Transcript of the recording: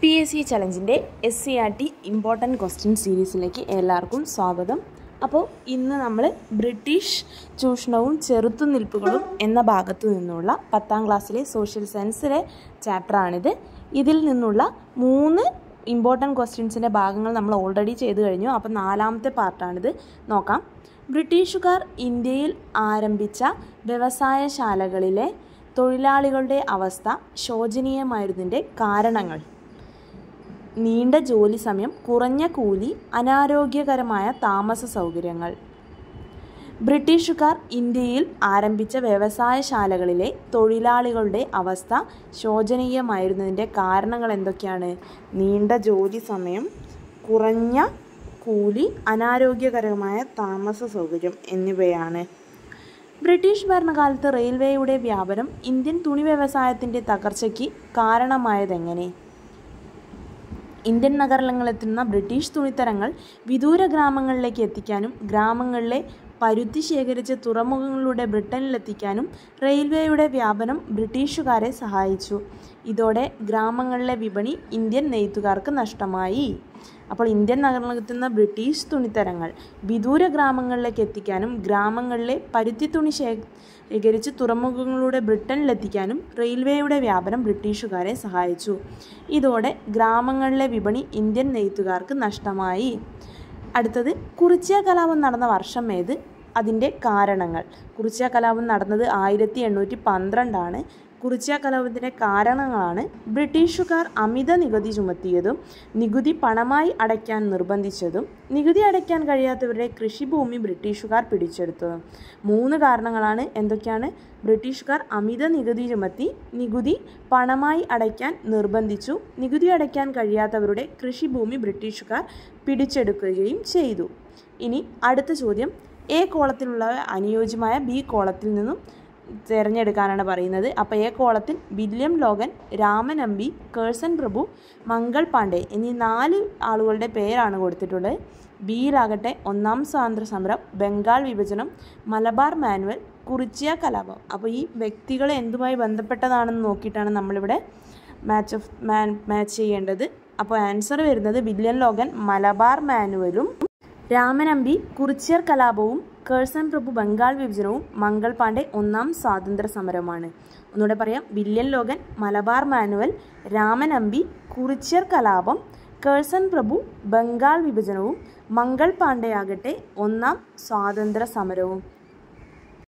P S C ചലഞ്ചിൻ്റെ S C R T important question സീരീസിലേക്ക് എല്ലാവർക്കും സ്വാഗതം അപ്പോൾ ഇന്ന് നമ്മൾ ബ്രിട്ടീഷ് ചൂഷണവും ചെറുത്തുനിൽപ്പുകളും എന്ന ഭാഗത്തു നിന്നുള്ള പത്താം ക്ലാസ്സിലെ സോഷ്യൽ സയൻസിലെ ചാപ്റ്ററാണിത് ഇതിൽ നിന്നുള്ള മൂന്ന് ഇമ്പോർട്ടൻറ്റ് ക്വസ്റ്റ്യൻസിൻ്റെ ഭാഗങ്ങൾ നമ്മൾ ഓൾറെഡി ചെയ്തു കഴിഞ്ഞു അപ്പോൾ നാലാമത്തെ പാർട്ടാണിത് നോക്കാം ബ്രിട്ടീഷുകാർ ഇന്ത്യയിൽ ആരംഭിച്ച വ്യവസായശാലകളിലെ തൊഴിലാളികളുടെ അവസ്ഥ ശോചനീയമായിരുന്നതിൻ്റെ കാരണങ്ങൾ നീണ്ട ജോലി സമയം കുറഞ്ഞ കൂലി അനാരോഗ്യകരമായ താമസ സൗകര്യങ്ങൾ ബ്രിട്ടീഷുകാർ ഇന്ത്യയിൽ ആരംഭിച്ച വ്യവസായശാലകളിലെ തൊഴിലാളികളുടെ അവസ്ഥ ശോചനീയമായിരുന്നതിൻ്റെ കാരണങ്ങൾ എന്തൊക്കെയാണ് നീണ്ട ജോലി സമയം കുറഞ്ഞ കൂലി അനാരോഗ്യകരമായ താമസ സൗകര്യം എന്നിവയാണ് ബ്രിട്ടീഷ് ഭരണകാലത്ത് റെയിൽവേയുടെ വ്യാപനം ഇന്ത്യൻ തുണി വ്യവസായത്തിൻ്റെ തകർച്ചയ്ക്ക് കാരണമായതെങ്ങനെ ഇന്ത്യൻ നഗരങ്ങളിലെത്തുന്ന ബ്രിട്ടീഷ് തുണിത്തരങ്ങൾ വിദൂര ഗ്രാമങ്ങളിലേക്ക് എത്തിക്കാനും ഗ്രാമങ്ങളിലെ പരുത്തി ശേഖരിച്ച് തുറമുഖങ്ങളിലൂടെ ബ്രിട്ടനിലെത്തിക്കാനും റെയിൽവേയുടെ വ്യാപനം ബ്രിട്ടീഷുകാരെ സഹായിച്ചു ഇതോടെ ഗ്രാമങ്ങളിലെ വിപണി ഇന്ത്യൻ നെയ്ത്തുകാർക്ക് നഷ്ടമായി അപ്പോൾ ഇന്ത്യൻ നഗരങ്ങളിലെത്തുന്ന ബ്രിട്ടീഷ് തുണിത്തരങ്ങൾ വിദൂര ഗ്രാമങ്ങളിലേക്ക് എത്തിക്കാനും ഗ്രാമങ്ങളിലെ പരുത്തി തുണി ശേഖരിച്ച് തുറമുഖങ്ങളിലൂടെ ബ്രിട്ടനിലെത്തിക്കാനും റെയിൽവേയുടെ വ്യാപനം ബ്രിട്ടീഷുകാരെ സഹായിച്ചു ഇതോടെ ഗ്രാമങ്ങളിലെ വിപണി ഇന്ത്യൻ നെയ്ത്തുകാർക്ക് നഷ്ടമായി അടുത്തത് കുറിച്യ കലാപം നടന്ന വർഷം ഏത് അതിൻ്റെ കാരണങ്ങൾ കുറിച്യ കലാപം നടന്നത് ആയിരത്തി എണ്ണൂറ്റി പന്ത്രണ്ടാണ് കുറിച്യ കലാപത്തിൻ്റെ കാരണങ്ങളാണ് ബ്രിട്ടീഷുകാർ അമിത നികുതി ചുമത്തിയതും നികുതി പണമായി അടയ്ക്കാൻ നിർബന്ധിച്ചതും നികുതി അടയ്ക്കാൻ കഴിയാത്തവരുടെ കൃഷിഭൂമി ബ്രിട്ടീഷുകാർ പിടിച്ചെടുത്തതും മൂന്ന് കാരണങ്ങളാണ് എന്തൊക്കെയാണ് ബ്രിട്ടീഷുകാർ അമിത നികുതി ചുമത്തി നികുതി പണമായി അടയ്ക്കാൻ നിർബന്ധിച്ചു നികുതി അടയ്ക്കാൻ കഴിയാത്തവരുടെ കൃഷിഭൂമി ബ്രിട്ടീഷുകാർ പിടിച്ചെടുക്കുകയും ചെയ്തു ഇനി അടുത്ത ചോദ്യം എ കോളത്തിലുള്ള അനുയോജ്യമായ ബി കോളത്തിൽ നിന്നും തിരഞ്ഞെടുക്കാനാണ് പറയുന്നത് അപ്പോൾ എ കോളത്തിൽ William Logan Raman Ambi Curzon പ്രഭു മംഗൾ പാണ്ഡെ എന്നീ നാല് ആളുകളുടെ പേരാണ് കൊടുത്തിട്ടുള്ളത് ബിയിലാകട്ടെ ഒന്നാം സ്വാതന്ത്ര്യ സമരം ബംഗാൾ വിഭജനം മലബാർ മാനുവൽ കുറിച്യ കലാപം അപ്പോൾ ഈ വ്യക്തികൾ എന്തുമായി ബന്ധപ്പെട്ടതാണെന്ന് നോക്കിയിട്ടാണ് നമ്മളിവിടെ മാച്ച് ഓഫ് മാൻ മാച്ച് ചെയ്യേണ്ടത് അപ്പോൾ ആൻസർ വരുന്നത് വില്യം ലോഗൻ മലബാർ മാനുവലും രാമനമ്പി കുറിച്യർ കലാപവും കേഴ്സൺ പ്രഭു ബംഗാൾ വിഭജനവും മംഗൾ പാണ്ഡെ ഒന്നാം സ്വാതന്ത്ര്യ സമരമാണ് ഒന്നുകൂടെ പറയാം William Logan Malabar manual Ramanambi Kurichyar കലാപം കേഴ്സൺ പ്രഭു ബംഗാൾ വിഭജനവും മംഗൾ പാണ്ഡെ ആകട്ടെ ഒന്നാം സ്വാതന്ത്ര്യ സമരവും